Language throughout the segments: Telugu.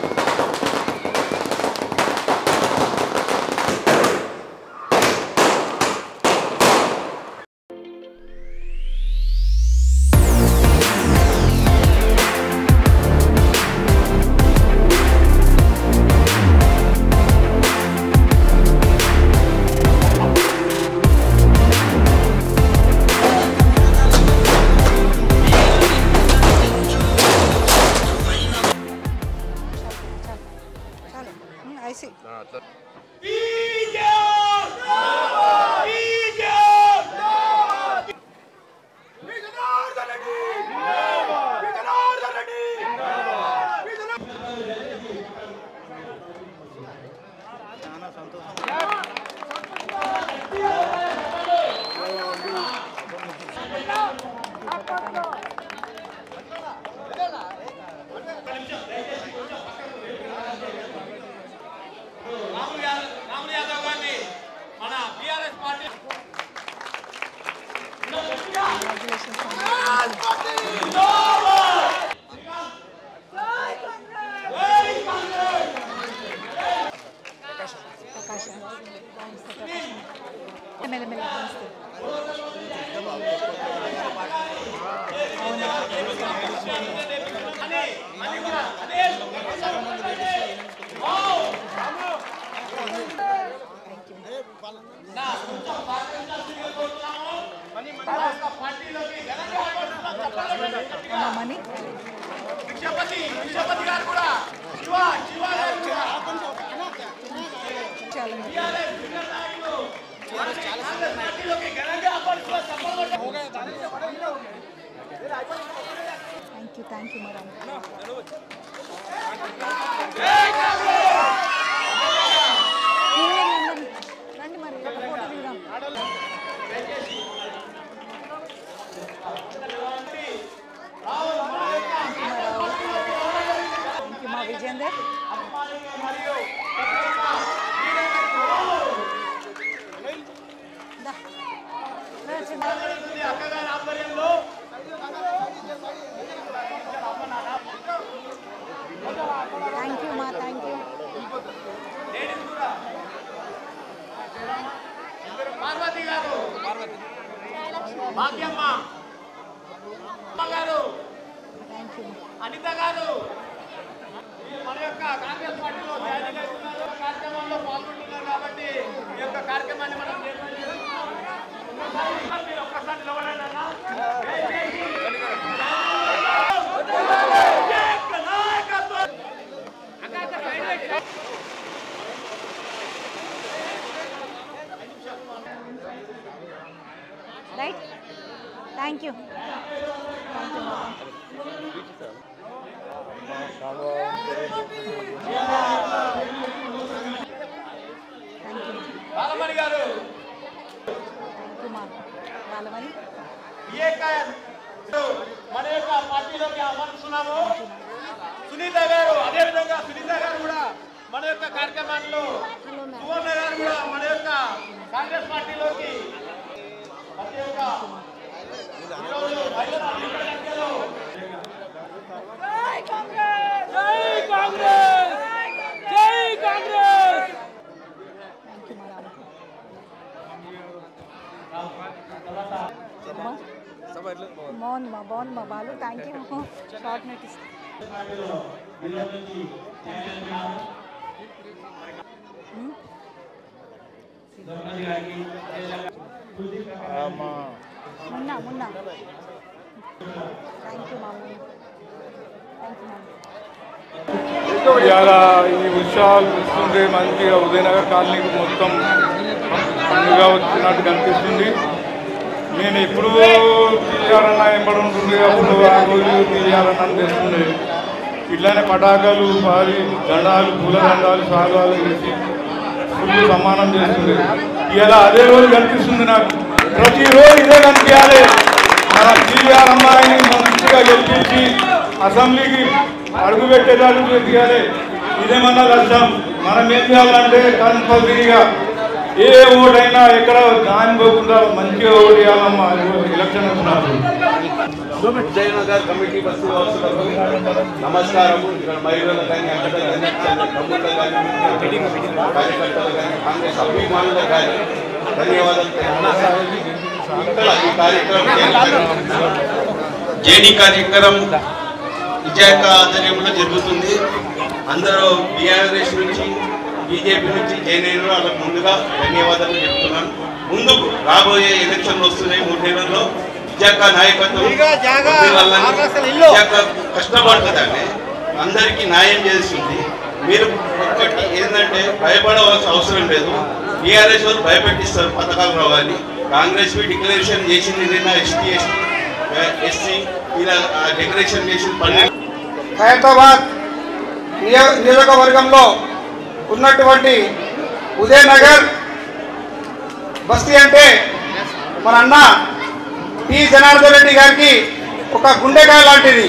చాలు ఐసీ రాములు యాదవ్ రాములు యాదవ్ గారిని మన బీఆర్ఎస్ పార్టీ ప్రకాశ్ మెల్లమెల్ల నమస్తే అవునా మనీ భిక్షపతి భిక్షపతి గారు కూడా శివ శివ గారు కూడా చాలా బీఆర్ఎస్ జనరల్ నాయకులు కాంగ్రెస్ పార్టీలోకి ఘనంగా అప్పట్లో చప్పట్లు thank you thank you madam రండి మరి ఒక ఫోటో దిగుదాం థ్యాంక్ యూ మా విజేందర్ దా. రా చిన్న. అక్కగారి ఆధ్వర్యంలో థ్యాంక్ యూ మా థ్యాంక్ యూ పార్వతి గారు భాగ్యమ్మ అమ్మ గారు థ్యాంక్ యూ అనిత గారు ఈ మన యొక్క కాంగ్రెస్ పార్టీలో జాయిన్ అవుతున్నారు కార్యక్రమంలో పాల్గొంటున్నారు కాబట్టి ఈ యొక్క కార్యక్రమాన్ని మనం నిర్వహిస్తున్నాం. ఒక్కసారి మీరు ఒక్కసారి నిలబడండి అన్న. జై భీమ్. జై యొక్క నాయకత్వం. Right thank you thank you thank you Balamani garu thank you మా వాళ్ళమని ఈ యొక్క మన యొక్క పార్టీలోకి ఆహ్వానిస్తున్నాము సునీత గారు అదేవిధంగా సునీత గారు కూడా మన యొక్క కార్యక్రమాల్లో సువర్ణ గారు కూడా మన యొక్క కాంగ్రెస్ పార్టీలోకి ప్రతి ఒక్క ఈరోజు మహిళల అధిక సంఖ్యలో థ్యాంక్ యూ మా రాము బాగుంది మా బాగుంది మా Balu thank you short notice మొన్న మొన్న థ్యాంక్ యూ మామూలు థ్యాంక్ యూ మామూలు ఇవాళ ఈ ఉత్సవాలు చూస్తుంటే మంచిగా ఉదయనగర్ కాలనీకి మొత్తం పండుగ వచ్చినట్టు కనిపిస్తుంది నేను ఎప్పుడు తీయాలన్నా ఎంబడి ఉంటుంది అప్పుడు ఆ రోజు తీయాలన్నా అనిపిస్తుంది ఇట్లానే పటాకాలు పారి దండాలు పూల దండాలు సాగాలు వేసి ఫుల్ సమానం చేస్తుంది ఇలా అదే రోజు కనిపిస్తుంది నాకు ప్రతిరోజు ఇదే కనిపించాలి మన టీఆర్ అమ్మాయిని మంచిగా గెలిపించి అసెంబ్లీకి అడుగు పెట్టేదాడు తీయాలి ఇదేమన్నా లక్ష్యం మనం ఏం చేయాలంటే కంపల్సరీగా ఏ ఓటైనా ఎక్కడ న్యాయం పోకుండా మంచిగా ఓటు వేయాలమ్మా ఎలక్షన్ వచ్చినప్పుడు విజయనగర్ కమిటీ బస్సు వాసులకు నమస్కారము ఇక్కడ మహిళలు కానీ అక్కడ కానీ తమ్ముళ్ళు కానీ కార్యకర్తలు కానీ కాంగ్రెస్ అభిమానులు కానీ ధన్యవాదాలు తెలియజేస్తున్నాను. ఇక్కడ ఈ కార్యక్రమం జేడీ కార్యక్రమం విజయక ఆధ్వర్యంలో జరుగుతుంది అందరూ బీఆర్ఎస్ నుంచి బీజేపీ నుంచి జేనేరు వాళ్ళకు ముందుగా ధన్యవాదాలు చెప్తున్నాను ముందుకు రాబోయే ఎలక్షన్లు వస్తున్నాయి మూడు నెలల్లో విజయక నాయకత్వం వదిలాలని విజయక కష్టపడుతుందండి అందరికీ న్యాయం చేస్తుంది మీరు ఒక్కటి ఏంటంటే భయపడవలసిన అవసరం లేదు టీఆర్ఎస్ వాళ్ళు భయపెట్టిస్తారు పథకాలు రావాలి కాంగ్రెస్ డిక్లరేషన్ చేసింది నిన్న ఎస్టీ ఎస్టీ ఎస్సీ ఇలా డిక్లరేషన్ చేసిన పన్నెండు ఖైరతాబాద్ నియో నియోజకవర్గంలో ఉన్నటువంటి ఉదయనగర్ బస్తీ అంటే మన అన్న పి జనార్దన్ రెడ్డి గారికి ఒక గుండెకాయ లాంటిది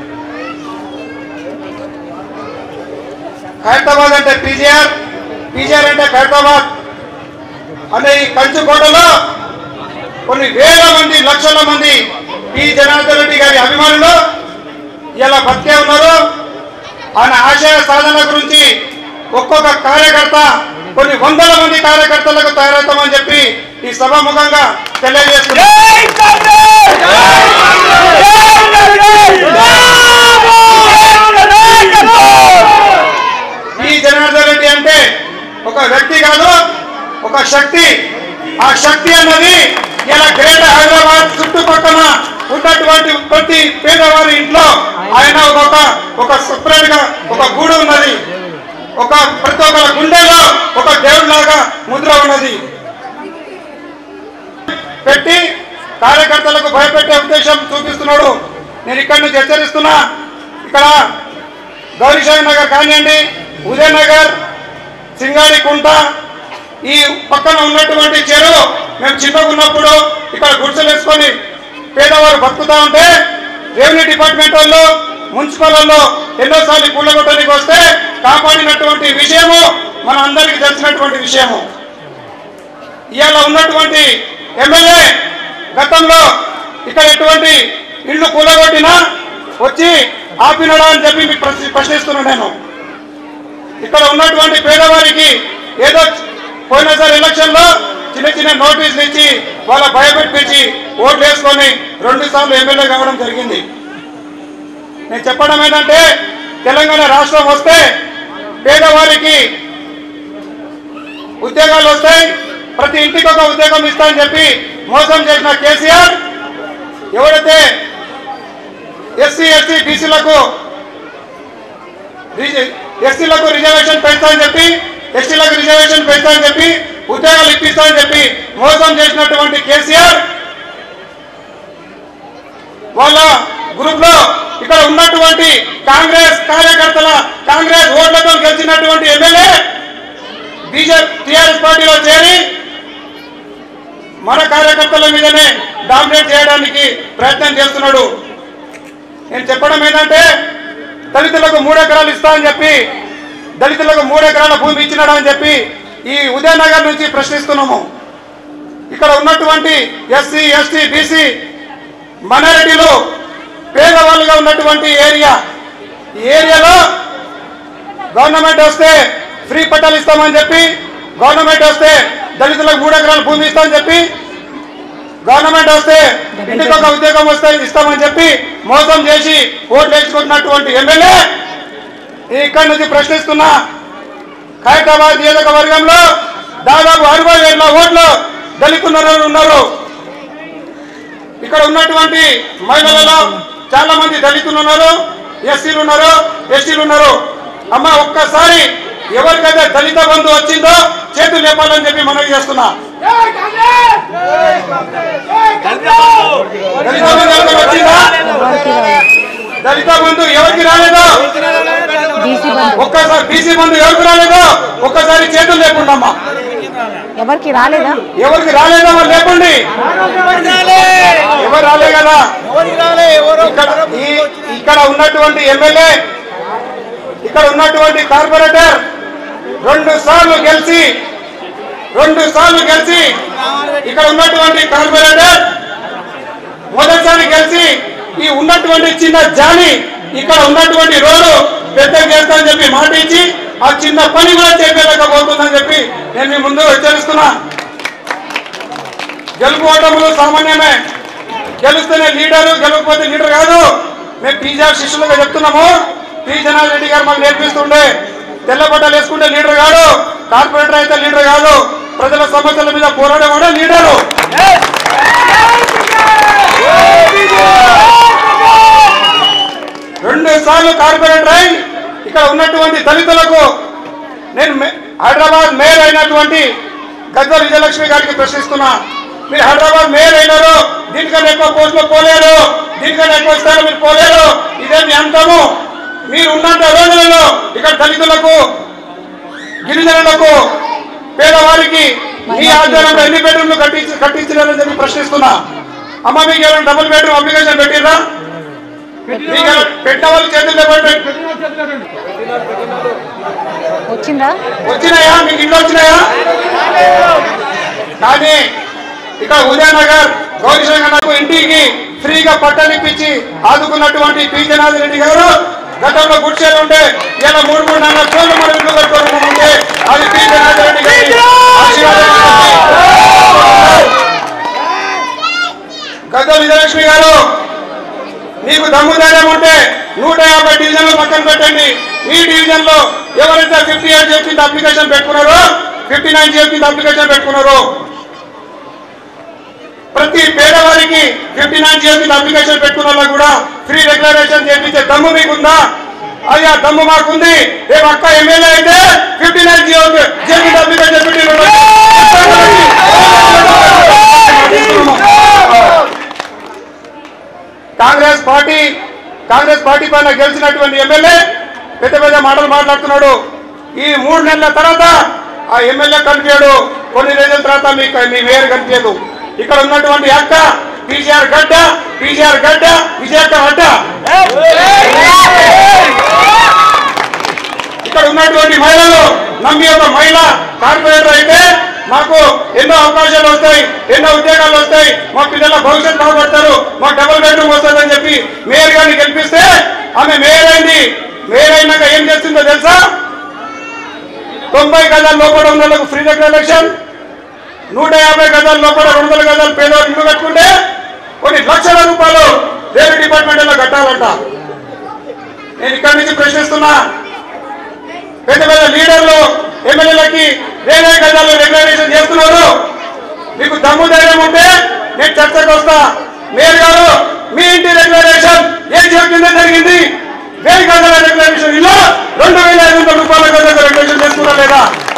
ఖైరతాబాద్ అంటే పీజీఆర్ పీజీఆర్ అంటే ఖైరతాబాద్ అనే ఈ కంచుకోటలో కొన్ని వేల మంది లక్షల మంది పి జనార్దన్ రెడ్డి గారి అభిమానులు ఇలా బతికే ఉన్నారు ఆయన ఆశయ సాధన గురించి ఒక్కొక్క కార్యకర్త కొన్ని వందల మంది కార్యకర్తలకు తయారవుతామని చెప్పి ఈ సభాముఖంగా తెలియజేస్తున్నారు ఈ జనార్దన్ రెడ్డి అంటే ఒక వ్యక్తి కాదు ఒక శక్తి ఆ శక్తి అన్నది ఇలా గ్రేటర్ హైదరాబాద్ చుట్టుపక్కల ఉన్నటువంటి ప్రతి పేదవారి ఇంట్లో ఆయన ఒక ఒక సపరేట్ గా ఒక గూడు ఉన్నది ఒక ప్రతి ఒక్కరి గుండెలో ఒక దేవుడిలాగా ముద్ర ఉన్నది పెట్టి కార్యకర్తలకు భయపెట్టే ఉద్దేశం చూపిస్తున్నాడు నేను ఇక్కడి నుంచి హెచ్చరిస్తున్నా ఇక్కడ గౌరీశాయి నగర్ కానివ్వండి ఉదయనగర్ సింగాడి కుంట ఈ పక్కన ఉన్నటువంటి చెరువు మేము చిన్నగా ఉన్నప్పుడు ఇక్కడ గుడిసెలు వేసుకొని పేదవారు బతుకుతా ఉంటే రెవెన్యూ డిపార్ట్మెంట్ వాళ్ళు మున్సిపల్ వాళ్ళు ఎన్నోసార్లు కూలగొట్టడానికి వస్తే కాపాడినటువంటి విషయము మన అందరికీ తెలిసినటువంటి విషయము ఇవాళ ఉన్నటువంటి ఎమ్మెల్యే గతంలో ఇక్కడ ఎటువంటి ఇల్లు కూలగొట్టినా వచ్చి ఆపినడా అని చెప్పి మీకు ప్రశ్న- ప్రశ్నిస్తున్నాను నేను ఇక్కడ ఉన్నటువంటి పేదవారికి ఏదో పోయినసారి ఎలక్షన్ లో చిన్న చిన్న నోటీసులు ఇచ్చి వాళ్ళ భయపెట్టించి ఓట్లు వేసుకొని రెండు సార్లు ఎమ్మెల్యే కావడం జరిగింది నేను చెప్పడం ఏంటంటే తెలంగాణ రాష్ట్రం వస్తే పేదవారికి ఉద్యోగాలు వస్తాయి ప్రతి ఇంటికి ఒక ఉద్యోగం ఇస్తామని చెప్పి మోసం చేసిన కేసీఆర్ ఎవరైతే ఎస్సీ ఎస్టీ బీసీలకు ఎస్సీలకు రిజర్వేషన్ పెంచాలని చెప్పి ఎస్టీలకు రిజర్వేషన్ పెంచాలని చెప్పి ఉద్యోగాలు ఇప్పిస్తామని చెప్పి మోసం చేసినటువంటి కేసీఆర్ వాళ్ళ గ్రూప్ లో ఇక్కడ ఉన్నటువంటి కాంగ్రెస్ కార్యకర్తల కాంగ్రెస్ ఓట్లతో గెలిచినటువంటి ఎమ్మెల్యే బీజేపీ టీఆర్ఎస్ పార్టీలో చేరి మన కార్యకర్తల మీదనే డామినేట్ చేయడానికి ప్రయత్నం చేస్తున్నాడు నేను చెప్పడం ఏంటంటే దళితులకు మూడు ఎకరాలు ఇస్తా అని చెప్పి దళితులకు మూడు ఎకరాల భూమి ఇచ్చినాడు అని చెప్పి ఈ ఉదయనగర్ నుంచి ప్రశ్నిస్తున్నాము ఇక్కడ ఉన్నటువంటి ఎస్సీ ఎస్టీ బీసీ మైనారిటీలు పేదవాళ్ళుగా ఉన్నటువంటి ఏరియా ఈ ఏరియాలో గవర్నమెంట్ వస్తే ఫ్రీ పట్టాలు ఇస్తామని చెప్పి గవర్నమెంట్ వస్తే దళితులకు మూడు ఎకరాల భూమి ఇస్తామని చెప్పి గవర్నమెంట్ వస్తే ఇంటికి ఒక ఉద్యోగం వస్తే ఇస్తామని చెప్పి మోసం చేసి ఓట్లు వేసుకుంటున్నటువంటి ఎమ్మెల్యే ఇక్కడి నుంచి ప్రశ్నిస్తున్నా ఖైరతాబాద్ నియోజకవర్గంలో దాదాపు అరవై వేల ఓట్లు దళితున్నారు ఉన్నారు ఇక్కడ ఉన్నటువంటి మహిళలలో చాలా మంది దళితులు ఉన్నారు ఎస్సీలు ఉన్నారు ఎస్టీలు ఉన్నారు అమ్మ ఒక్కసారి ఎవరికైతే దళిత బంధు వచ్చిందో చేతులు లేపాలని చెప్పి మనవి చేస్తున్నా దళిత బంధు ఎవరికి వచ్చిందా దళిత బంధు ఎవరికి రాలేదో బీసీ బంధు ఒక్కసారి బీసీ బంధు ఎవరికి రాలేదో ఒక్కసారి చేతులు లేకుండమ్మా ఎవరికి రాలేదా ఎవరికి రాలేదో మరి లేకుండి ఎవరు రాలే కదా ఇక్కడ ఈ- ఇక్కడ ఉన్నటువంటి ఎమ్మెల్యే ఇక్కడ ఉన్నటువంటి కార్పొరేటర్ రెండు సార్లు గెలిచి రెండు సార్లు గెలిచి ఇక్కడ ఉన్నటువంటి కార్పొరేటర్ మొదటిసారి గెలిచి ఈ ఉన్నటువంటి చిన్న జాని ఇక్కడ ఉన్నటువంటి రోడ్డు పెద్ద చేస్తానని చెప్పి మాట ఇచ్చి ఆ చిన్న పని కూడా చేపలేకపోతుందని చెప్పి నేను మీ ముందు హెచ్చరిస్తున్నా గెలుపు ఓటములు సామాన్యమే గెలుస్తేనే లీడరు గెలవకపోతే లీడర్ కాదు మేము పీజీఆర్ శిష్యులుగా చెప్తున్నాము పి జనార్దన్ రెడ్డి గారు మాకు నేర్పిస్తుండే తెల్ల బట్టలు వేసుకుంటే లీడర్ కాదు కార్పొరేటర్ అయితే లీడర్ కాదు ప్రజల సమస్యల మీద పోరాడేవాడే లీడరు రెండు సార్లు కార్పొరేటర్ అయి ఇక్కడ ఉన్నటువంటి దళితులకు నేను మే- హైదరాబాద్ మేయర్ అయినటువంటి గద్వాల విజయలక్ష్మి గారికి ప్రశ్నిస్తున్నా మీరు హైదరాబాద్ మేయర్ అయినారు దీనికన్నా ఎక్కువ పోస్టులు పోలేరు దీనికన్నా ఎక్కువ స్థాయిలో మీరు పోలేరు ఇదే మీ అంతము మీరు ఉన్నంత రోజులలో ఇక్కడ దళితులకు గిరిజనులకు పేదవారికి మీ ఆధ్వర్యంలో ఎన్ని బెడ్రూమ్లు కట్టించి కట్టించినారని చెప్పి ప్రశ్నిస్తున్నా అమ్మ మీకు ఏమైనా డబుల్ బెడ్రూమ్ అప్లికేషన్ పెట్టిర్రా మీకు ఏమైనా పెట్టిన వాళ్ళు చేతులు లేపండి వచ్చిందా వచ్చినాయా మీకు ఇంట్లో వచ్చినాయా కానీ ఇక్కడ ఉదయనగర్ గౌరీశంకర్ నాకు ఇంటికి ఫ్రీగా పట్టనిప్పించి ఆదుకున్నటువంటి పి జనార్దన్ రెడ్డి గారు గతంలో గుడిసెలు ఉంటే ఇలా మూడు మూడు నాలుగు కోళ్ళు మనం ఇల్లు కట్టుకోవడం ఉంటే అది పి జనార్దన్ రెడ్డి గారి ఆశీర్వాదం. గద్ద విజయలక్ష్మి గారు మీకు దమ్ము ధైర్యం ఉంటే నూట యాభై డివిజన్లు పక్కన పెట్టండి మీ డివిజన్ లో ఎవరైతే ఫిఫ్టీ ఎయిట్ చేసిన అప్లికేషన్ పెట్టుకున్నారో ఫిఫ్టీ నైన్ చేసిన అప్లికేషన్ పెట్టుకున్నారో ప్రతి పేదవారికి ఫిఫ్టీ నైన్ చేసిన అప్లికేషన్ పెట్టుకున్న వాళ్ళకు కూడా ఫ్రీ డిక్లరేషన్ చేపించే దమ్ము మీకుందా అది ఆ దమ్ము మాకుంది రేపు అక్క ఎమ్మెల్యే అయితే ఫిఫ్టీ నైన్ చేసిన అప్లికేషన్ పెట్టి కాంగ్రెస్ పార్టీ కాంగ్రెస్ పార్టీ పైన గెలిచినటువంటి ఎమ్మెల్యే పెద్ద పెద్ద మాటలు మాట్లాడుతున్నాడు ఈ మూడు నెలల తర్వాత ఆ ఎమ్మెల్యే కనిపించాడు కొన్ని రోజుల తర్వాత మీకు మీ వేరు కనిపించదు ఇక్కడ ఉన్నటువంటి అక్క పీసీఆర్ గడ్డ పీసీఆర్ గడ్డ విజయక్క అడ్డ ఇక్కడ ఉన్నటువంటి మహిళలు నమ్మి ఒక మహిళ కార్పొరేటర్ అయితే మాకు ఎన్నో అవకాశాలు వస్తాయి ఎన్నో ఉద్యోగాలు వస్తాయి మా పిల్లల భవిష్యత్తు బాగుపడతారు మాకు డబుల్ బెడ్రూమ్ వస్తుందని చెప్పి మేయర్ గారిని గెలిపిస్తే ఆమె మేయర్ అయింది మేయర్ అయినాక ఏం చేస్తుందో తెలుసా తొంభై గజాల లోపల ఉన్న వాళ్ళకు ఫ్రీ ఎలక్షన్ నూట యాభై గజాల లోపల రెండు వందల గజాలు పేదవాళ్ళు ఇల్లు కట్టుకుంటే కొన్ని లక్షల రూపాయలు రేలు డిపార్ట్మెంట్లో కట్టాలంట నేను ఇక్కడి నుంచి ప్రశ్నిస్తున్నా పెద్ద పెద్ద లీడర్లు ఎమ్మెల్యేలకి వేరే గజాలు రెగ్యులరేషన్ చేస్తున్నారు మీకు దమ్ము ధైర్యం ఉంటే నేను చర్చకు వస్తా మేయర్ గారు మీ ఇంటి రెగ్యులరేషన్ ఏం చెప్పిందో జరిగింది వేయి గజాల రెగ్యులరేషన్ ఇల్లు రెండు వేల ఐదు వందల రూపాయల గజాల రెగ్యులేషన్ చేస్తున్నా లేదా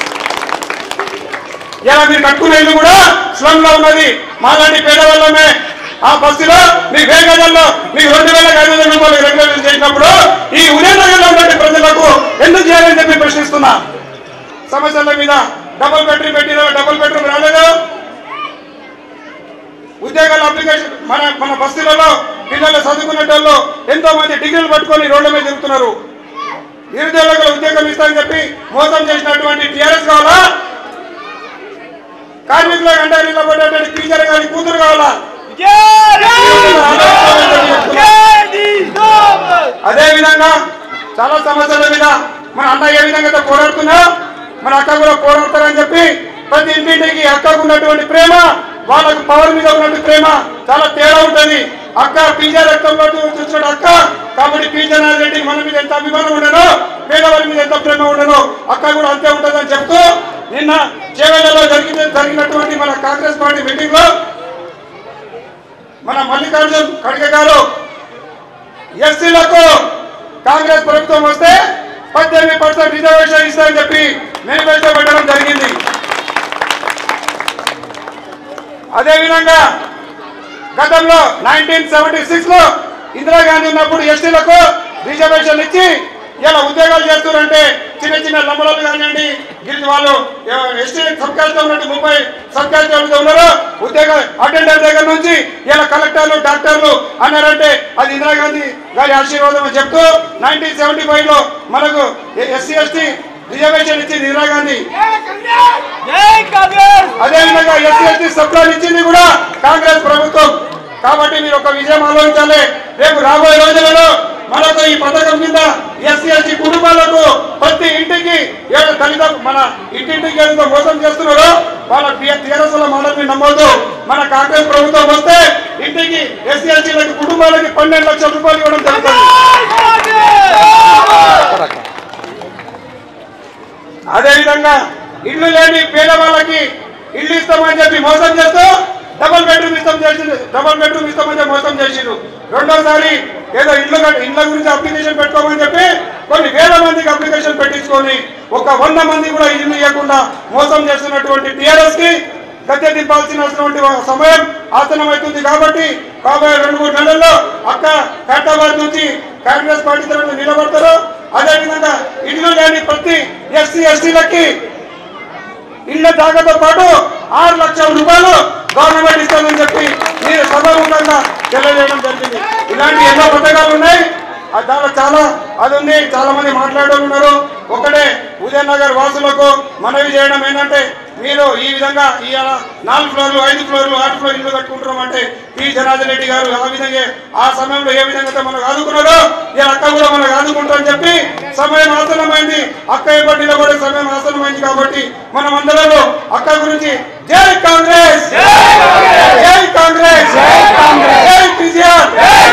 ఇలా మీరు కట్టుకున్న ఇల్లు కూడా స్లమ్ లో ఉన్నది మాలాంటి పేదవాళ్ళమే ఆ బస్సులో మీ వేగజల్లో మీకు రెండు వేల ఐదు వందల రూపాయలు రెగ్యులేషన్ చేసినప్పుడు ఈ ఉదయనగర్లో ఉన్నటువంటి ప్రజలకు ఎందుకు చేయాలని చెప్పి ప్రశ్నిస్తున్నా సమస్యల మీద డబుల్ బెడ్రూమ్ పెట్టిన డబుల్ బెడ్రూమ్ రాలేదు ఉద్యోగాల అప్లికేషన్ మన మన బస్తీలలో పిల్లలు చదువుకునేటోళ్ళు ఎంతో మంది డిగ్రీలు పట్టుకొని రోడ్ల మీద తిరుగుతున్నారు నిరుద్యోగులకు ఉద్యోగం ఇస్తామని చెప్పి మోసం చేసినటువంటి టీఆర్ఎస్ కావాలా కార్మికులకు అండగా నిలబడేటువంటి టీచర్ గారి కూతురు కావాలా అదే విధంగా చాలా సమస్యల మీద మన అన్న ఏ విధంగా అయితే పోరాడుతున్నా మన అక్క కూడా పోరాడతారని చెప్పి ప్రతి ఇంటింటికి అక్కకు ఉన్నటువంటి ప్రేమ వాళ్ళకు పవర్ మీద ఉన్నటువంటి ప్రేమ చాలా తేడా ఉంటుంది అక్క పీజా రక్తంలో చూసిన అక్క కాబట్టి పీజా రెడ్డి మన మీద ఎంత అభిమానం ఉండను పేదవారి మీద ఎంత ప్రేమ ఉండను అక్క కూడా అంతే ఉంటుందని చెప్తూ నిన్న చేవెళ్లలో జరిగిన జరిగినటువంటి మన కాంగ్రెస్ పార్టీ మీటింగ్ లో మన మల్లికార్జున్ ఖడ్గే గారు ఎస్సీలకు కాంగ్రెస్ ప్రభుత్వం వస్తే పద్దెనిమిది పర్సెంట్ రిజర్వేషన్ ఇస్తారని చెప్పి మేనిఫెస్టో పెట్టడం జరిగింది అదేవిధంగా గతంలో నైన్టీన్ సెవెంటీ సిక్స్ లో ఇందిరాగాంధీ ఉన్నప్పుడు ఎస్టీలకు రిజర్వేషన్ ఇచ్చి ఇలా ఉద్యోగాలు చేస్తున్నారంటే చిన్న చిన్న లంబడాలు కానివ్వండి గిరిజన వాళ్ళు ఎస్టీ సబ్ క్యాస్ట్ ఉన్నట్టు ముప్పై సబ్ క్యాస్ట్ ఎవరైతే ఉన్నారో ఉద్యోగ అటెండర్ దగ్గర నుంచి ఇలా కలెక్టర్లు డాక్టర్లు అన్నారంటే అది ఇందిరాగాంధీ గారి ఆశీర్వాదం అని చెప్తూ నైన్టీన్ సెవెంటీ ఫైవ్ లో మనకు ఎస్సీ ఎస్టీ రిజర్వేషన్ ఇచ్చింది ఇందిరాగాంధీ జై కాంగ్రెస్ అదేవిధంగా ఎస్సీ ఎస్టీ సప్లాన్ ఇచ్చింది కూడా కాంగ్రెస్ ప్రభుత్వం కాబట్టి మీరు ఒక విజయం ఆలోచించాలి రేపు రాబోయే రోజులలో మనకు ఈ పథకం కింద ఎస్సీ ఎస్టీ కుటుంబాలకు ప్రతి ఇంటికి ఏడు దళిత మన ఇంటింటికి ఏదో మోసం చేస్తున్నారో వాళ్ళ టీఆర్ఎస్ మాటని నమ్మొద్దు మన కాంగ్రెస్ ప్రభుత్వం వస్తే ఇంటికి ఎస్సీ ఎస్టీలకి కుటుంబాలకి పన్నెండు లక్షల రూపాయలు ఇవ్వడం జరుగుతుంది అదేవిధంగా ఇల్లు లేని పేదవాళ్ళకి ఇల్లు ఇస్తామని చెప్పి మోసం చేస్తూ డబుల్ బెడ్రూమ్ ఇస్తాం చేసింది డబుల్ బెడ్రూమ్ ఇస్తామని చెప్పి మోసం చేసిండు రెండోసారి ఏదో ఇల్లు కట్- ఇళ్ళ గురించి అప్లికేషన్ పెట్టుకోమని చెప్పి కొన్ని వేల మందికి అప్లికేషన్ పెట్టించుకొని ఒక వంద మంది కూడా ఇల్లు ఇవ్వకుండా మోసం చేస్తున్నటువంటి టిఆర్ఎస్ కి గద్దె దింపాల్సినటువంటి సమయం ఆసనమవుతుంది కాబట్టి కాబోయే రెండు మూడు నెలల్లో అక్క హైదరాబాద్ నుంచి కాంగ్రెస్ పార్టీ తరఫున నిలబడతారు అదేవిధంగా ఇల్లు లేని ప్రతి ఎస్సీ ఎస్టీలకి ఇళ్ల జాగాతో పాటు ఆరు లక్షల రూపాయలు గవర్నమెంట్ ఇస్తుందని చెప్పి మీరు సభాముఖంగా తెలియజేయడం జరిగింది ఇలాంటి ఎన్నో పథకాలు ఉన్నాయి ఆ దాంట్లో చాలా అది ఉంది చాలా మంది మాట్లాడుతూ ఉన్నారు ఒకటే ఉదయ్ నగర్ వాసులకు మనవి చేయడం ఏంటంటే మీరు ఈ విధంగా ఈ నాలుగు ఫ్లోర్లు ఐదు ఫ్లోర్లు ఆరు ఫ్లోర్ ఇల్లు కట్టుకుంటున్నాం అంటే పి జనార్దన్ రెడ్డి గారు ఆ విధంగా ఆ సమయంలో ఏ విధంగా అయితే మనకు ఆదుకున్నారో ఈ అక్క కూడా మనకు ఆదుకుంటారని చెప్పి సమయం ఆసనమైంది అక్క ఇవ్వండి నిలబడే సమయం ఆసనమైంది కాబట్టి మనం అందరూ అక్క గురించి జై కాంగ్రెస్ జై కాంగ్రెస్ జై పిజిఆర్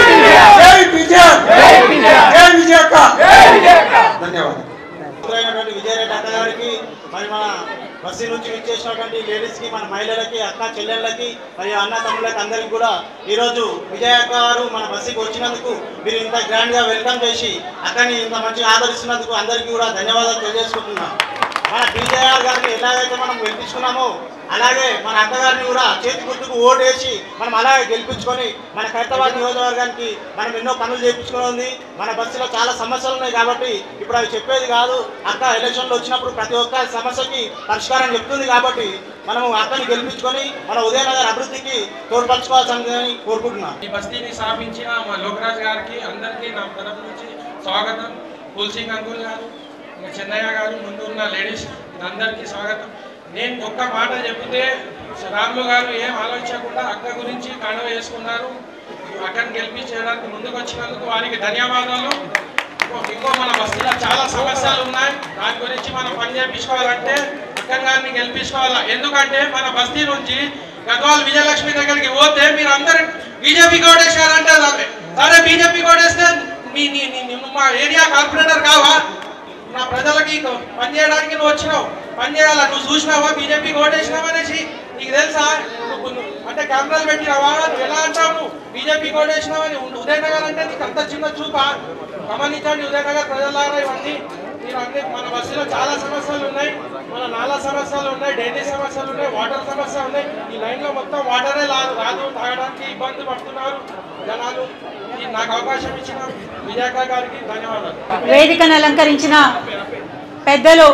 జై పిజిఆర్ జై విజయక్క ధన్యవాదాలు అయినటువంటి విజయరెడ్డి అక్క గారికి మరి మన బస్సు నుంచి విచ్చేసినటువంటి లేడీస్ కి మన మహిళలకి అక్క చెల్లెళ్ళకి మరియు అన్న తమ్ముళ్ళకి అందరికి కూడా ఈరోజు విజయ అక్క గారు మన బస్సుకి వచ్చినందుకు మీరు ఇంత గ్రాండ్ గా వెల్కమ్ చేసి అక్కని ఇంత మంచిగా ఆదరిస్తున్నందుకు అందరికీ కూడా ధన్యవాదాలు తెలియజేసుకుంటున్నాం మన బీజేఆర్ గారిని ఎలాగైతే మనం గెలిపించుకున్నామో అలాగే మన అక్కగారిని కూడా చేతి గుర్తుకు ఓటేసి మనం అలాగే గెలిపించుకొని మన ఖైరతాబాద్ నియోజకవర్గానికి మనం ఎన్నో పనులు చేయించుకుని ఉంది మన బస్సులో చాలా సమస్యలు ఉన్నాయి కాబట్టి ఇప్పుడు అవి చెప్పేది కాదు అక్క ఎలక్షన్లో వచ్చినప్పుడు ప్రతి ఒక్క సమస్యకి పరిష్కారం చెప్తుంది కాబట్టి మనం అక్కని గెలిపించుకొని మన ఉదయనగర్ అభివృద్ధికి తోడ్పరచుకోవాల్సిందని కోరుకుంటున్నాం ఈ బస్తీని స్థాపించిన మా లోకరాజ్ గారికి అందరికీ నా తరఫు నుంచి స్వాగతం తులసింగ్ అంకుల్ గారు ఇంకా చెన్నయ్య గారు ముందు ఉన్న లేడీస్ అందరికీ స్వాగతం నేను ఒక్క మాట చెప్తే రాములు గారు ఏం ఆలోచించకుండా అక్క గురించి కండవ వేసుకున్నారు అక్కని గెలిపించడానికి ముందుకు వచ్చినందుకు వారికి ధన్యవాదాలు ఇంకో- ఇంకో మన బస్తీలో చాలా సమస్యలు ఉన్నాయి దాని గురించి మనం పని చేయించుకోవాలంటే అక్కన్ గారిని గెలిపించుకోవాలా ఎందుకంటే మన బస్తీ నుంచి గద్వాల్ విజయలక్ష్మి దగ్గరికి పోతే మీరు అందరు బీజేపీ కోటేశారంటే సరే సరే బీజేపీ కోటేస్తే మీ నీ- నీ- నీ- మా ఏరియా కార్పొరేటర్ కావా నా ప్రజలకి పని చేయడానికి నువ్వు వచ్చినావు పని చేయాలా నువ్వు చూసినావా బీజేపీ ఓటేసినావా అనేసి నీకు తెలుసా నువ్వు నువ్వు- అంటే కెమెరాలు పెట్టినావా నువ్వు ఎలా అంటావు నువ్వు బీజేపీ ఓటేసినావా అని ఉదయనగర్ అంటే నీకు అంత చిన్న చూపా గమనించండి ఉదయనగర్ ప్రజలారా ఇవన్నీ మీరు అన్ని మన బస్సులో చాలా సమస్యలు ఉన్నాయి మన నాలా సమస్యలు ఉన్నాయి డ్రైనేజ్ సమస్యలు ఉన్నాయి వాటర్ సమస్య ఉన్నాయి ఈ లైన్లో మొత్తం వాటరే రాదు రాదు తాగడానికి ఇబ్బంది పడుతున్నారు జనాలు ఈ నాకు అవకాశం ఇచ్చిన విజయక గారికి ధన్యవాదాలు వేదికను అలంకరించిన పెద్దలు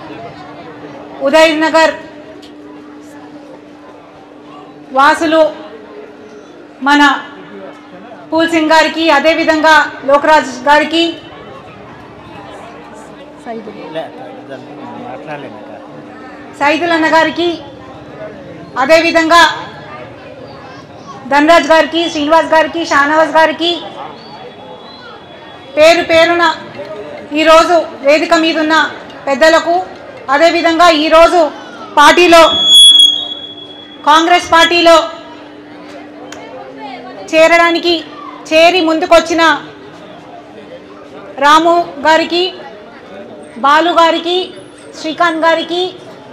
ఉదయ్ నగర్ వాసులు మన పూల్ సింగ్ గారికి అదేవిధంగా లోకరాజ్ గారికి సైదుల్ అన్న గారికి అదేవిధంగా ధనరాజ్ గారికి శ్రీనివాస్ గారికి షానవాజ్ గారికి పేరు పేరున ఈరోజు వేదిక మీద ఉన్న పెద్దలకు అదేవిధంగా ఈరోజు పార్టీలో కాంగ్రెస్ పార్టీలో చేరడానికి చేరి ముందుకొచ్చిన రాము గారికి బాలు గారికి శ్రీకాంత్ గారికి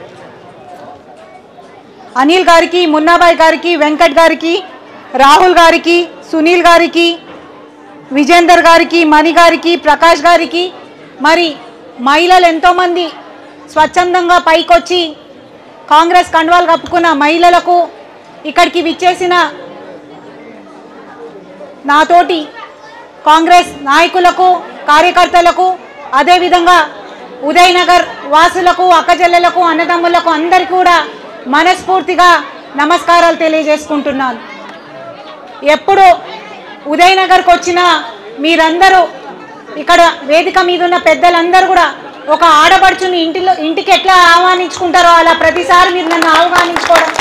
అనిల్ గారికి మున్నాబాయ్ గారికి వెంకట్ గారికి రాహుల్ గారికి సునీల్ గారికి విజేందర్ గారికి మణి గారికి ప్రకాష్ గారికి మరి మహిళలు ఎంతోమంది స్వచ్ఛందంగా పైకొచ్చి కాంగ్రెస్ కండువాలు కప్పుకున్న మహిళలకు ఇక్కడికి విచ్చేసిన నాతోటి కాంగ్రెస్ నాయకులకు కార్యకర్తలకు అదేవిధంగా ఉదయనగర్ వాసులకు అక్కచెల్లెలకు అన్నదమ్ములకు అందరికీ కూడా మనస్ఫూర్తిగా నమస్కారాలు తెలియజేసుకుంటున్నాను ఎప్పుడు ఉదయనగర్కి వచ్చిన మీరందరూ ఇక్కడ వేదిక మీద ఉన్న పెద్దలందరూ కూడా ఒక ఆడపడుచుని ఇంటిలో ఇంటికి ఎట్లా ఆహ్వానించుకుంటారో అలా ప్రతిసారి మీరు నన్ను ఆహ్వానించుకోవడం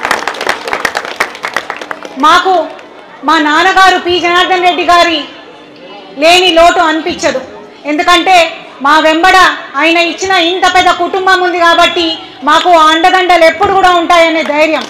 మాకు మా నాన్నగారు పి జనార్దన్ రెడ్డి గారి లేని లోటు అనిపించదు ఎందుకంటే మా వెంబడ ఆయన ఇచ్చిన ఇంత పెద్ద కుటుంబం ఉంది కాబట్టి మాకు ఆ అండదండలు ఎప్పుడు కూడా ఉంటాయనే ధైర్యం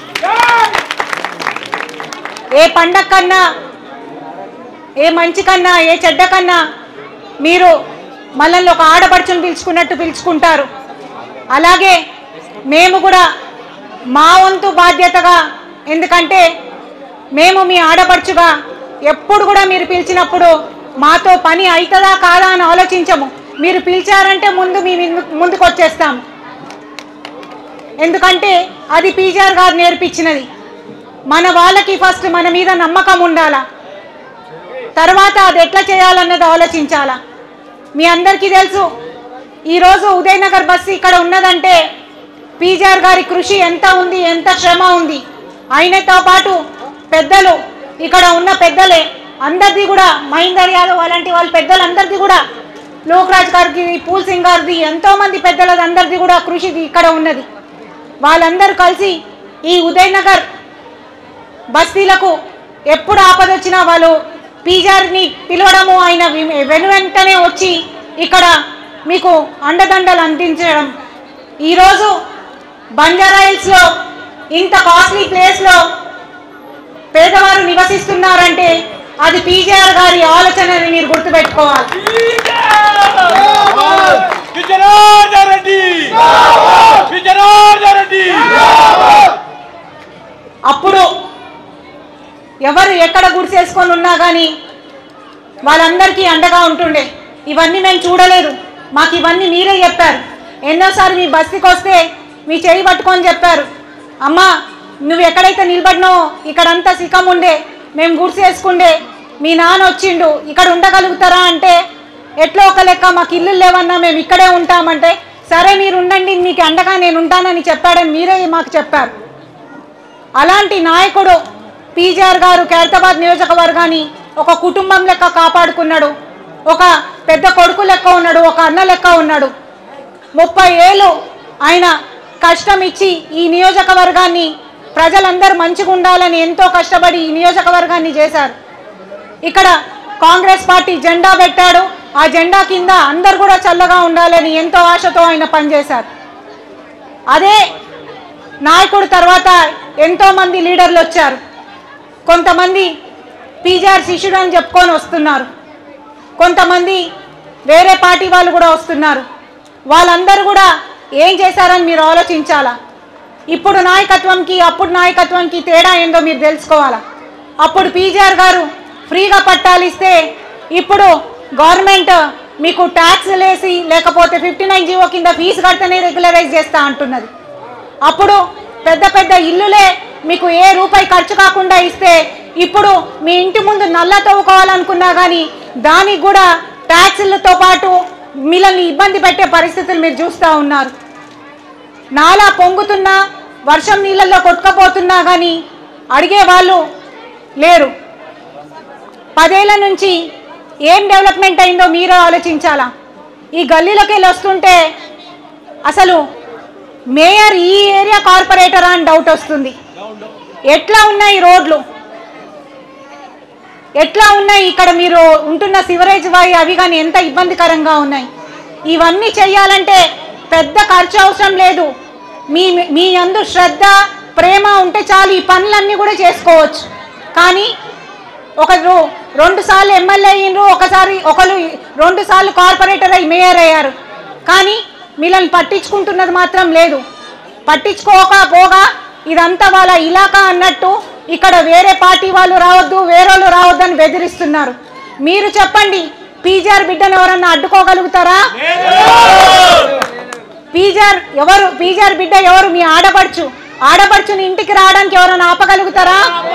ఏ పండగ కన్నా ఏ మంచి కన్నా ఏ చెడ్డ కన్నా మీరు మనల్ని ఒక ఆడపడుచుని పిలుచుకున్నట్టు పిలుచుకుంటారు అలాగే మేము కూడా మా వంతు బాధ్యతగా ఎందుకంటే మేము మీ ఆడపడుచుగా ఎప్పుడు కూడా మీరు పిలిచినప్పుడు మాతో పని అవుతుందా కాదా అని ఆలోచించము మీరు పిలిచారంటే ముందు మీ ముందు- ముందుకు వచ్చేస్తాం ఎందుకంటే అది పీజార్ గారు నేర్పించినది మన వాళ్ళకి ఫస్ట్ మన మీద నమ్మకం ఉండాలా తర్వాత అది ఎట్లా చేయాలన్నది ఆలోచించాలా మీ అందరికీ తెలుసు ఈరోజు ఉదయనగర్ బస్సు ఇక్కడ ఉన్నదంటే పీజార్ గారి కృషి ఎంత ఉంది ఎంత శ్రమ ఉంది ఆయనతో పాటు పెద్దలు ఇక్కడ ఉన్న పెద్దలే అందరిది కూడా మహేందర్ యాదవ్ అలాంటి వాళ్ళ పెద్దలందరిది కూడా లోకరాజ్ గారికి పూల్ సింగ్ గారిది ఎంతో మంది పెద్దలది అందరిది కూడా కృషి ఇక్కడ ఉన్నది వాళ్ళందరూ కలిసి ఈ ఉదయనగర్ బస్తీలకు ఎప్పుడు ఆపదొచ్చినా వాళ్ళు పీజార్ని పిలవడము ఆయన వి- వెను వెంటనే వచ్చి ఇక్కడ మీకు అండదండలు అందించడం ఈరోజు బంజారాయిల్స్లో ఇంత కాస్ట్లీ ప్లేస్లో పేదవారు నివసిస్తున్నారంటే అది పీజేఆర్ గారి ఆలోచనని మీరు గుర్తుపెట్టుకోవాలి విజయనాథ రెడ్డి విజయనాథ రెడ్డి అప్పుడు ఎవరు ఎక్కడ గుడిసేసుకొని ఉన్నా కానీ వాళ్ళందరికీ అండగా ఉంటుండే ఇవన్నీ మేము చూడలేదు మాకు ఇవన్నీ మీరే చెప్పారు ఎన్నోసారి మీ బస్తీకి వస్తే మీ చేయి పట్టుకొని చెప్పారు అమ్మా నువ్వు ఎక్కడైతే నిలబడినావో ఇక్కడంతా సికం ఉండే మేము గుడిసేసుకుండే మీ నాన్న వచ్చిండు ఇక్కడ ఉండగలుగుతారా అంటే ఎట్లా ఒక లెక్క మాకు ఇల్లు లేవన్నా మేము ఇక్కడే ఉంటామంటే సరే మీరు ఉండండి మీకు అండగా నేను ఉంటానని చెప్పాడని మీరే మాకు చెప్పారు అలాంటి నాయకుడు పీజీఆర్ గారు ఖైరతాబాద్ నియోజకవర్గాన్ని ఒక కుటుంబం లెక్క కాపాడుకున్నాడు ఒక పెద్ద కొడుకు లెక్క ఉన్నాడు ఒక అన్న లెక్క ఉన్నాడు ముప్పై ఏళ్ళు ఆయన కష్టం ఇచ్చి ఈ నియోజకవర్గాన్ని ప్రజలందరూ మంచిగా ఉండాలని ఎంతో కష్టపడి ఈ నియోజకవర్గాన్ని చేశారు ఇక్కడ కాంగ్రెస్ పార్టీ జెండా పెట్టాడు ఆ జెండా కింద అందరు కూడా చల్లగా ఉండాలని ఎంతో ఆశతో ఆయన పనిచేశారు అదే నాయకుడు తర్వాత ఎంతో మంది లీడర్లు వచ్చారు కొంతమంది పీజీఆర్ శిష్యుడు అని చెప్పుకొని వస్తున్నారు కొంతమంది వేరే పార్టీ వాళ్ళు కూడా వస్తున్నారు వాళ్ళందరూ కూడా ఏం చేశారని మీరు ఆలోచించాలా ఇప్పుడు నాయకత్వంకి అప్పుడు నాయకత్వంకి తేడా ఏందో మీరు తెలుసుకోవాలా అప్పుడు పీజీఆర్ గారు ఫ్రీగా పట్టాలు ఇస్తే ఇప్పుడు గవర్నమెంట్ మీకు ట్యాక్స్ లేసి లేకపోతే ఫిఫ్టీ నైన్ జీవో కింద ఫీజు కడితేనే రెగ్యులరైజ్ చేస్తా అంటున్నది అప్పుడు పెద్ద పెద్ద ఇల్లులే మీకు ఏ రూపాయి ఖర్చు కాకుండా ఇస్తే ఇప్పుడు మీ ఇంటి ముందు నల్ల తవ్వుకోవాలనుకున్నా కానీ దానికి కూడా ట్యాక్సులతో పాటు మిమ్మల్ని ఇబ్బంది పెట్టే పరిస్థితులు మీరు చూస్తూ ఉన్నారు నాలా పొంగుతున్నా వర్షం నీళ్ళల్లో కొట్టుకపోతున్నా కానీ అడిగే వాళ్ళు లేరు పదేళ్ల నుంచి ఏం డెవలప్మెంట్ అయిందో మీరే ఆలోచించాలా ఈ గల్లీలోకి వెళ్ళి వస్తుంటే అసలు మేయర్ ఈ ఏరియా కార్పొరేటర్ అని డౌట్ వస్తుంది ఎట్లా ఉన్నాయి రోడ్లు ఎట్లా ఉన్నాయి ఇక్కడ మీరు ఉంటున్న సివరేజ్ వాయి అవి కానీ ఎంత ఇబ్బందికరంగా ఉన్నాయి ఇవన్నీ చేయాలంటే పెద్ద ఖర్చు అవసరం లేదు మీ మీ అందు శ్రద్ధ ప్రేమ ఉంటే చాలు ఈ పనులన్నీ కూడా చేసుకోవచ్చు కానీ ఒక రో- రెండు సార్లు ఎమ్మెల్యే అయ్యిండ్రు ఒకసారి ఒకరు రెండు సార్లు కార్పొరేటర్ అయ్యి మేయర్ అయ్యారు కానీ వీళ్ళని పట్టించుకుంటున్నది మాత్రం లేదు పట్టించుకోకపోగా ఇదంతా వాళ్ళ ఇలాకా అన్నట్టు ఇక్కడ వేరే పార్టీ వాళ్ళు రావద్దు వేరే వాళ్ళు రావద్దు అని బెదిరిస్తున్నారు మీరు చెప్పండి పీజీఆర్ బిడ్డను ఎవరన్నా అడ్డుకోగలుగుతారా పీజార్ ఎవరు పీజార్ బిడ్డ ఎవరు మీ ఆడపడుచు ఆడపడుచుని ఇంటికి రావడానికి ఎవరైనా ఆపగలుగుతారా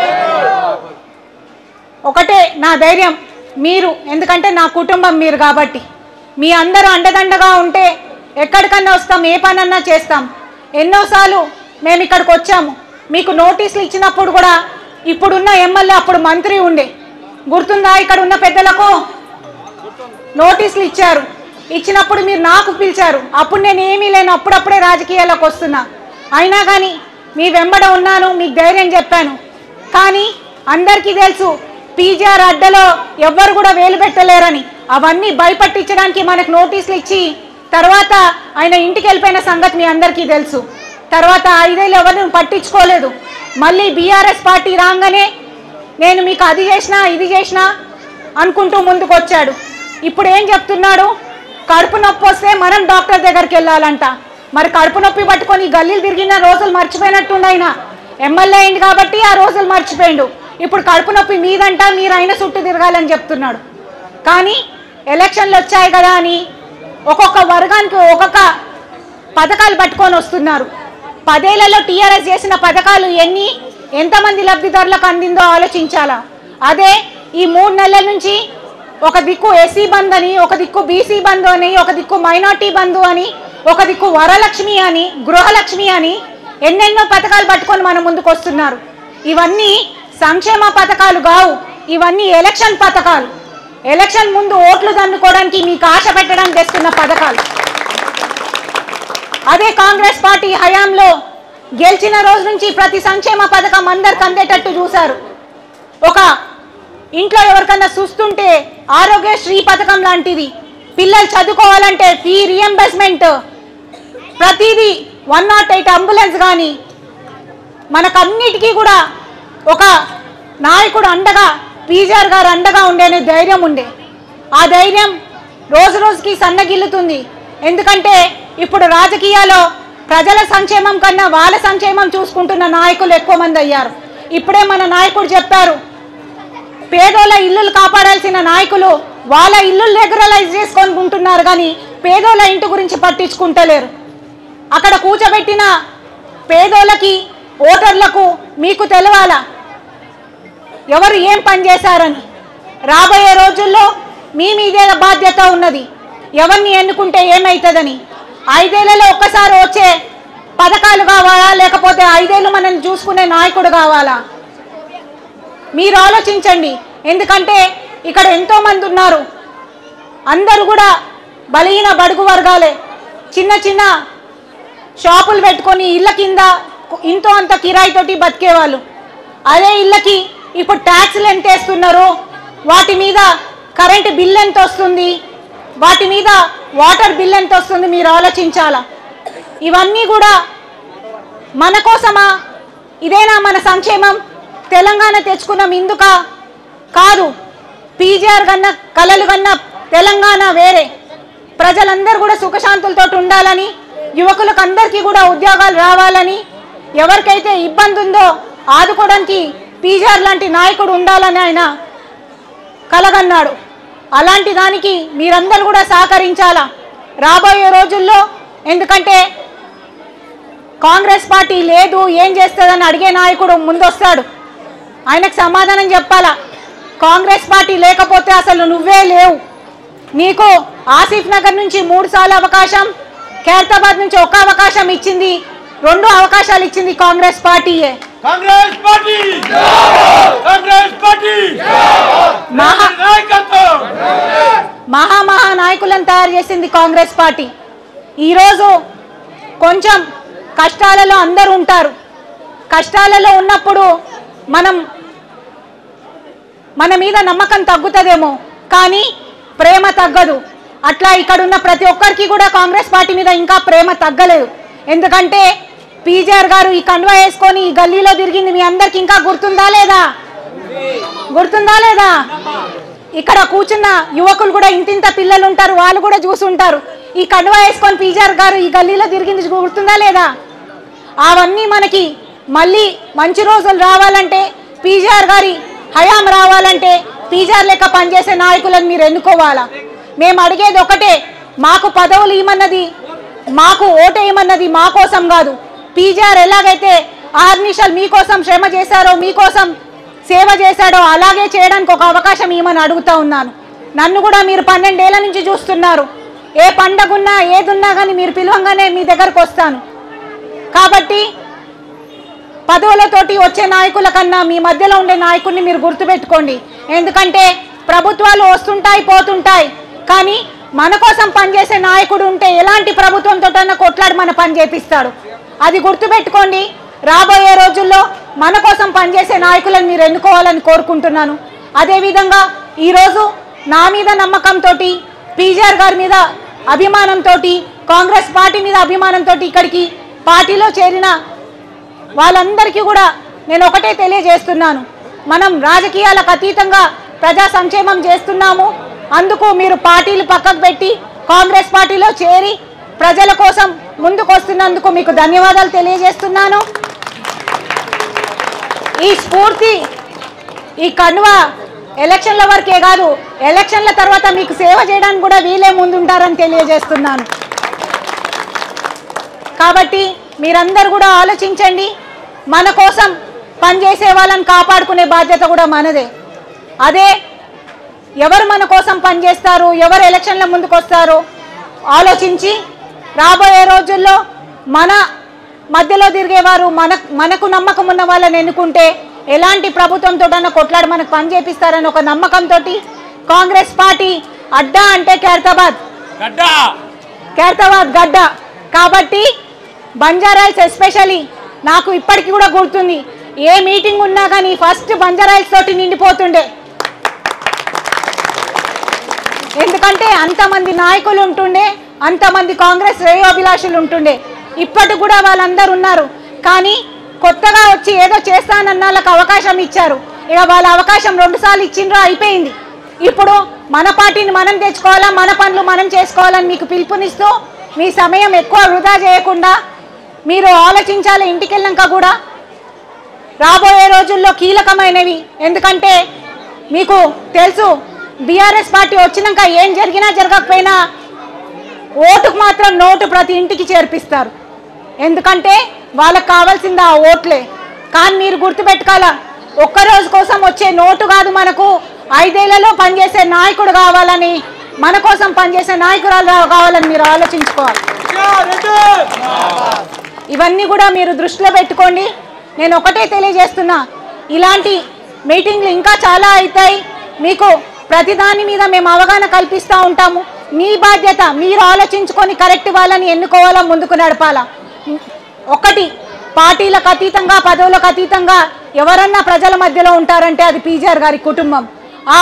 ఒకటే నా ధైర్యం మీరు ఎందుకంటే నా కుటుంబం మీరు కాబట్టి మీ అందరూ అండదండగా ఉంటే ఎక్కడికన్నా వస్తాం ఏ పనన్నా చేస్తాం ఎన్నోసార్లు మేము ఇక్కడికి వచ్చాము మీకు నోటీసులు ఇచ్చినప్పుడు కూడా ఇప్పుడున్న ఎమ్మెల్యే అప్పుడు మంత్రి ఉండే గుర్తుందా ఇక్కడ ఉన్న పెద్దలకు నోటీసులు ఇచ్చారు ఇచ్చినప్పుడు మీరు నాకు పిలిచారు అప్పుడు నేను ఏమీ లేను అప్పుడప్పుడే రాజకీయాల్లోకి వస్తున్నా అయినా కానీ మీ వెంబడ ఉన్నాను మీకు ధైర్యం చెప్పాను కానీ అందరికీ తెలుసు పీజీఆర్ అడ్డలో ఎవ్వరు కూడా వేలు పెట్టలేరని అవన్నీ భయపట్టించడానికి మనకు నోటీసులు ఇచ్చి తర్వాత ఆయన ఇంటికి వెళ్ళిపోయిన సంగతి మీ అందరికీ తెలుసు తర్వాత ఐదేళ్ళు ఎవరిని పట్టించుకోలేదు మళ్ళీ బీఆర్ఎస్ పార్టీ రాగానే నేను మీకు అది చేసినా ఇది చేసినా అనుకుంటూ ముందుకు వచ్చాడు ఇప్పుడు ఏం చెప్తున్నాడు కడుపు నొప్పి వస్తే మనం డాక్టర్ దగ్గరికి వెళ్ళాలంట మరి కడుపు నొప్పి పట్టుకొని గల్లీలు తిరిగిన రోజులు మర్చిపోయినట్టుండి ఆయన ఎమ్మెల్యే అయింది కాబట్టి ఆ రోజులు మర్చిపోయిండు ఇప్పుడు కడుపు నొప్పి మీదంట మీరు ఆయన చుట్టూ తిరగాలని చెప్తున్నాడు కానీ ఎలక్షన్లు వచ్చాయి కదా అని ఒక్కొక్క వర్గానికి ఒక్కొక్క పథకాలు పట్టుకొని వస్తున్నారు పదేళ్లలో టీఆర్ఎస్ చేసిన పథకాలు ఎన్ని ఎంతమంది లబ్ధిదారులకు అందిందో ఆలోచించాలా అదే ఈ మూడు నెలల నుంచి ఒక దిక్కు ఎస్సీ బంద్ అని ఒక దిక్కు బీసీ బంధు అని ఒక దిక్కు మైనార్టీ బంధు అని ఒక దిక్కు వరలక్ష్మి అని గృహలక్ష్మి అని ఎన్నెన్నో పథకాలు పట్టుకొని మన ముందుకు వస్తున్నారు ఇవన్నీ సంక్షేమ పథకాలు కావు ఇవన్నీ ఎలక్షన్ పథకాలు ఎలక్షన్ ముందు ఓట్లు దండుకోవడానికి మీకు ఆశ పెట్టడానికి తెస్తున్న పథకాలు అదే కాంగ్రెస్ పార్టీ హయాంలో గెలిచిన రోజు నుంచి ప్రతి సంక్షేమ పథకం అందరికి అందేటట్టు చూశారు ఒక ఇంట్లో ఎవరికన్నా చూస్తుంటే ఆరోగ్యశ్రీ పథకం లాంటిది పిల్లలు చదువుకోవాలంటే ఫీ రియంబర్స్మెంట్ ప్రతిదీ వన్ నాట్ ఎయిట్ అంబులెన్స్ కానీ మనకన్నిటికీ కూడా ఒక నాయకుడు అండగా పీజార్ గారు అండగా ఉండేనే ధైర్యం ఉండే ఆ ధైర్యం రోజు రోజుకి సన్నగిల్లుతుంది ఎందుకంటే ఇప్పుడు రాజకీయాల్లో ప్రజల సంక్షేమం కన్నా వాళ్ళ సంక్షేమం చూసుకుంటున్న నాయకులు ఎక్కువ మంది అయ్యారు ఇప్పుడే మన నాయకుడు చెప్పారు పేదోళ్ళ ఇల్లులు కాపాడాల్సిన నాయకులు వాళ్ళ ఇల్లు రెగ్యులరైజ్ చేసుకొని ఉంటున్నారు కానీ పేదోళ్ళ ఇంటి గురించి పట్టించుకుంటలేరు అక్కడ కూర్చోబెట్టిన పేదోళ్ళకి ఓటర్లకు మీకు తెలవాలా ఎవరు ఏం పని చేశారని రాబోయే రోజుల్లో మీ మీదే బాధ్యత ఉన్నది ఎవరిని ఎన్నుకుంటే ఏమవుతుందని ఐదేళ్లలో ఒక్కసారి వచ్చే పథకాలు కావాలా లేకపోతే ఐదేళ్ళు మనల్ని చూసుకునే నాయకుడు కావాలా మీరు ఆలోచించండి ఎందుకంటే ఇక్కడ ఎంతో మంది ఉన్నారు అందరూ కూడా బలహీన బడుగు వర్గాలే చిన్న చిన్న షాపులు పెట్టుకొని ఇళ్ళ కింద ఇంతో అంత కిరాయితోటి బతికేవాళ్ళు అదే ఇళ్ళకి ఇప్పుడు ట్యాక్స్లు ఎంత వేస్తున్నారు వాటి మీద కరెంటు బిల్ ఎంత వస్తుంది వాటి మీద వాటర్ బిల్ ఎంత వస్తుంది మీరు ఆలోచించాలా ఇవన్నీ కూడా మన కోసమా ఇదేనా మన సంక్షేమం తెలంగాణ తెచ్చుకున్నాం ఇందుక కాదు పీజీఆర్ కన్నా కలలు కన్నా తెలంగాణ వేరే ప్రజలందరూ కూడా సుఖశాంతులతో ఉండాలని యువకులకు అందరికీ కూడా ఉద్యోగాలు రావాలని ఎవరికైతే ఇబ్బంది ఉందో ఆదుకోవడానికి పీజీఆర్ లాంటి నాయకుడు ఉండాలని ఆయన కలగన్నాడు అలాంటి దానికి మీరందరూ కూడా సహకరించాలా రాబోయే రోజుల్లో ఎందుకంటే కాంగ్రెస్ పార్టీ లేదు ఏం చేస్తుందని అడిగే నాయకుడు ముందొస్తాడు ఆయనకు సమాధానం చెప్పాలా కాంగ్రెస్ పార్టీ లేకపోతే అసలు నువ్వే లేవు నీకు ఆసిఫ్ నగర్ నుంచి మూడు సార్లు అవకాశం ఖైరతాబాద్ నుంచి ఒక అవకాశం ఇచ్చింది రెండు అవకాశాలు ఇచ్చింది కాంగ్రెస్ పార్టీయే కాంగ్రెస్ పార్టీ కాంగ్రెస్ పార్టీ మహా నాయకత్వం మహా మహా నాయకులను తయారు చేసింది కాంగ్రెస్ పార్టీ ఈరోజు కొంచెం కష్టాలలో అందరూ ఉంటారు కష్టాలలో ఉన్నప్పుడు మనం మన మీద నమ్మకం తగ్గుతుందేమో కానీ ప్రేమ తగ్గదు అట్లా ఇక్కడ ఉన్న ప్రతి ఒక్కరికి కూడా కాంగ్రెస్ పార్టీ మీద ఇంకా ప్రేమ తగ్గలేదు ఎందుకంటే పీజీఆర్ గారు ఈ కండువా వేసుకొని ఈ గల్లీలో తిరిగింది మీ అందరికి ఇంకా గుర్తుందా లేదా గుర్తుందా లేదా ఇక్కడ కూర్చున్న యువకులు కూడా ఇంతింత పిల్లలు ఉంటారు వాళ్ళు కూడా చూసుంటారు ఈ కండువా వేసుకొని పీజీఆర్ గారు ఈ గల్లీలో తిరిగింది గుర్తుందా లేదా అవన్నీ మనకి మళ్ళీ మంచి రోజులు రావాలంటే పీజీఆర్ గారి హయాం రావాలంటే పీజీఆర్ లెక్క పనిచేసే నాయకులను మీరు ఎన్నుకోవాలా మేము అడిగేది ఒకటే మాకు పదవులు ఇమ్మన్నది మాకు ఓటేయమన్నది మా కోసం కాదు పీజీఆర్ ఎలాగైతే ఆర్నిషాలు మీకోసం శ్రమ చేశారో మీకోసం సేవ చేశాడో అలాగే చేయడానికి ఒక అవకాశం ఇవ్వమని అడుగుతా ఉన్నాను నన్ను కూడా మీరు పన్నెండేళ్ల నుంచి చూస్తున్నారు ఏ పండగ ఉన్నా ఏదున్నా కానీ మీరు పిలవంగానే మీ దగ్గరకు వస్తాను కాబట్టి పదవులతోటి వచ్చే నాయకుల కన్నా మీ మధ్యలో ఉండే నాయకుడిని మీరు గుర్తుపెట్టుకోండి ఎందుకంటే ప్రభుత్వాలు వస్తుంటాయి పోతుంటాయి కానీ మన కోసం పనిచేసే నాయకుడు ఉంటే ఎలాంటి ప్రభుత్వంతోటన్నా కొట్లాడి మన పని చేపిస్తాడు అది గుర్తుపెట్టుకోండి రాబోయే రోజుల్లో మన కోసం పనిచేసే నాయకులను మీరు ఎన్నుకోవాలని కోరుకుంటున్నాను అదేవిధంగా ఈరోజు నా మీద నమ్మకంతో పీజీఆర్ గారి మీద అభిమానంతో కాంగ్రెస్ పార్టీ మీద అభిమానంతో ఇక్కడికి పార్టీలో చేరిన వాళ్ళందరికీ కూడా నేను ఒకటే తెలియజేస్తున్నాను మనం రాజకీయాలకు అతీతంగా ప్రజా సంక్షేమం చేస్తున్నాము అందుకు మీరు పార్టీలు పక్కకు పెట్టి కాంగ్రెస్ పార్టీలో చేరి ప్రజల కోసం ముందుకు వస్తున్నందుకు మీకు ధన్యవాదాలు తెలియజేస్తున్నాను ఈ స్ఫూర్తి ఈ కన్వ ఎలక్షన్ల వరకే కాదు ఎలక్షన్ల తర్వాత మీకు సేవ చేయడానికి కూడా వీలే ముందుంటారని తెలియజేస్తున్నాను కాబట్టి మీరందరూ కూడా ఆలోచించండి మన కోసం పనిచేసే వాళ్ళని కాపాడుకునే బాధ్యత కూడా మనదే అదే ఎవరు మన కోసం పనిచేస్తారు ఎవరు ఎలక్షన్ల ముందుకు వస్తారో ఆలోచించి రాబోయే రోజుల్లో మన మధ్యలో తిరిగేవారు మన మనకు నమ్మకం ఉన్న వాళ్ళని ఎన్నుకుంటే ఎలాంటి ప్రభుత్వంతోటన్నా కొట్లాడి మనకు పని చేపిస్తారని ఒక నమ్మకంతో కాంగ్రెస్ పార్టీ అడ్డా అంటే ఖైరతాబాద్ ఖైరతాబాద్ గడ్డ కాబట్టి బంజారాయిల్స్ ఎస్పెషలీ నాకు ఇప్పటికి కూడా గుర్తుంది ఏ మీటింగ్ ఉన్నా కానీ ఫస్ట్ బంజారాయిల్స్ తోటి నిండిపోతుండే ఎందుకంటే అంతమంది నాయకులు ఉంటుండే అంతమంది కాంగ్రెస్ శ్రేయోభిలాషులు ఉంటుండే ఇప్పటికి కూడా వాళ్ళందరూ ఉన్నారు కానీ కొత్తగా వచ్చి ఏదో చేస్తానన్న వాళ్ళకి అవకాశం ఇచ్చారు ఇక వాళ్ళ అవకాశం రెండు సార్లు ఇచ్చిండ్రో అయిపోయింది ఇప్పుడు మన పార్టీని మనం తెచ్చుకోవాలా మన పనులు మనం చేసుకోవాలని మీకు పిలుపునిస్తూ మీ సమయం ఎక్కువ వృధా చేయకుండా మీరు ఆలోచించాలి ఇంటికి వెళ్ళాక కూడా రాబోయే రోజుల్లో కీలకమైనవి ఎందుకంటే మీకు తెలుసు బీఆర్ఎస్ పార్టీ వచ్చినాక ఏం జరిగినా జరగకపోయినా ఓటుకు మాత్రం నోటు ప్రతి ఇంటికి చేర్పిస్తారు ఎందుకంటే వాళ్ళకి కావాల్సింది ఆ ఓట్లే కానీ మీరు గుర్తుపెట్టుకోవాలా ఒక్క రోజు కోసం వచ్చే నోటు కాదు మనకు ఐదేళ్లలో పనిచేసే నాయకుడు కావాలని మన కోసం పనిచేసే నాయకురాలు కావాలని మీరు ఆలోచించుకోవాలి ఇవన్నీ కూడా మీరు దృష్టిలో పెట్టుకోండి నేను ఒకటే తెలియజేస్తున్నా ఇలాంటి మీటింగ్లు ఇంకా చాలా అవుతాయి మీకు ప్రతిదాని మీద మేము అవగాహన కల్పిస్తూ ఉంటాము మీ బాధ్యత మీరు ఆలోచించుకొని కరెక్ట్ వాళ్ళని ఎన్నుకోవాలా ముందుకు నడపాలా ఒకటి పార్టీలకు అతీతంగా పదవులకు అతీతంగా ఎవరన్నా ప్రజల మధ్యలో ఉంటారంటే అది పీజీఆర్ గారి కుటుంబం ఆ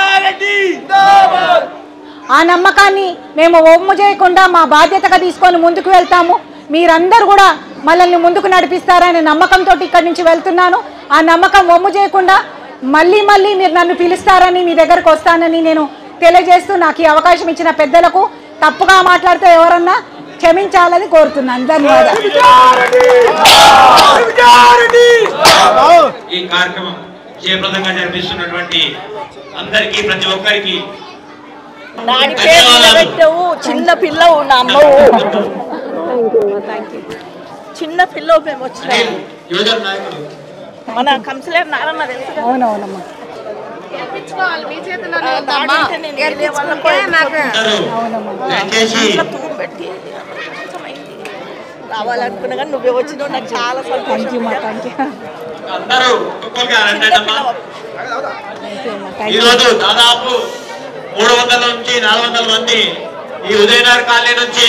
ఆ నమ్మకాన్ని మేము ఒమ్ము చేయకుండా మా బాధ్యతగా తీసుకొని ముందుకు వెళ్తాము మీరందరూ కూడా మనల్ని ముందుకు నడిపిస్తారనే నమ్మకంతో ఇక్కడి నుంచి వెళ్తున్నాను ఆ నమ్మకం ఒమ్ము చేయకుండా మళ్ళీ మళ్ళీ మీరు నన్ను పిలుస్తారని మీ దగ్గరకు వస్తానని నేను తెలియజేస్తూ నాకు ఈ అవకాశం ఇచ్చిన పెద్దలకు తప్పుగా మాట్లాడితే ఎవరన్నా క్షమించాలని కోరుతున్నాను ధన్యవాదాలు ఈ కార్యక్రమం జయప్రదంగా జరిపిస్తున్నటువంటి అందరికీ ప్రతి ఒక్కరికి దాని పేరు నిలబెట్టవు చిన్న పిల్లవు నా అమ్మవు చిన్న పిల్లవు మేము వచ్చినాము యువజన నాయకులు మన కంసలేరు నారన్న తెలుసు కదా? అవునవునమ్మా ఆ, దాడుంటే నేను వెళ్ళే వాళ్ళం కూడా అందరూ దయచేసి ఇట్లా తూము పెట్టి కొంచెమైంది. రావాలనుకున్నా కానీ నువ్వే వచ్చినావు నాకు చాలా సంతోషం థ్యాంక్ యూ అందరూ ఒక్కొక్కరికి రండమ్మా థ్యాంక్ యూ ఈరోజు దాదాపు మూడు వందల నుంచి నాలుగు వందల మంది ఈ ఉదయనగర్ కాలనీ నుంచి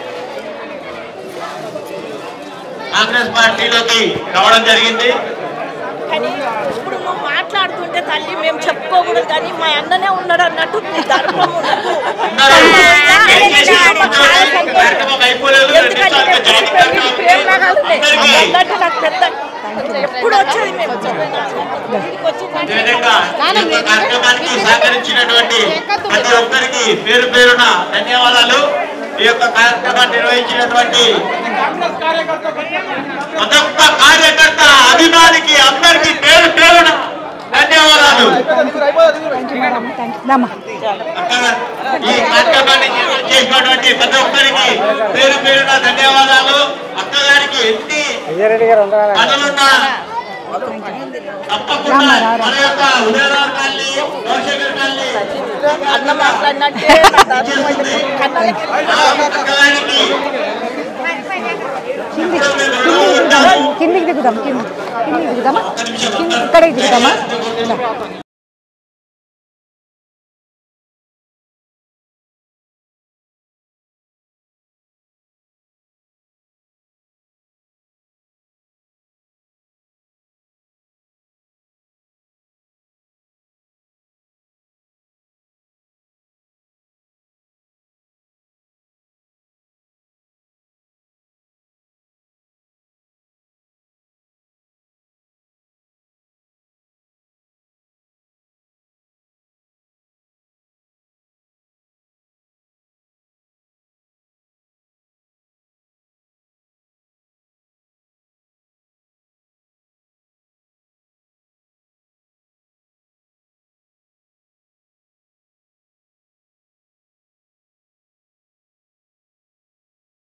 కాంగ్రెస్ పార్టీలోకి రావడం జరిగింది కానీ ఇప్పుడు నువ్వు మాట్లాడుతుంటే తల్లి మేము చెప్పుకోకూడదు కానీ మా అన్ననే ఉన్నాడు అన్నట్టు నీ ధర్మం ఉన్నట్టు. అందరూ దయచేసి మాకు చాలా సంతోషం. కార్యక్రమం అయిపోలేదు రెండు ఎందుకంటే నిమిషాలుగా నేను జాయిన్ పేరు కార్యక్రమం పేరు రాగాలంటే అందరికీ అందరికీ నాకు పెద్ద ఎప్పుడు వచ్చేది మేము ఇంటికి వచ్చిందంటే అదేవిధంగా ఈ యొక్క కార్యక్రమానికి సహకరించినటువంటి ప్రతి ఒక్కరికి పేరు పేరున ధన్యవాదాలు ఈ యొక్క కార్యక్రమాన్ని నిర్వహించినటువంటి ప్రతి ఒక్క కార్యకర్త అభిమానికి అందరికీ పేరు పేరున ధన్యవాదాలు దమ్మా అక్కడ ఈ కార్యక్రమాన్ని చేసినటువంటి ప్రతి ఒక్కరికి పేరు పేరున ధన్యవాదాలు అక్కగారికి ఎన్ని పనులున్నా తప్పకుండా మన యొక్క ఉదయరావు కాలనీ గౌశేఖర్ కాలనీ అన్న మాట్లాడినట్టే నా ధర్మం అయితే కన్నాలకి అక్కగారికి కిందికి దిగుదాం కింది కిందికి దిగుదామా కింది ఇక్కడికి దిగుదామా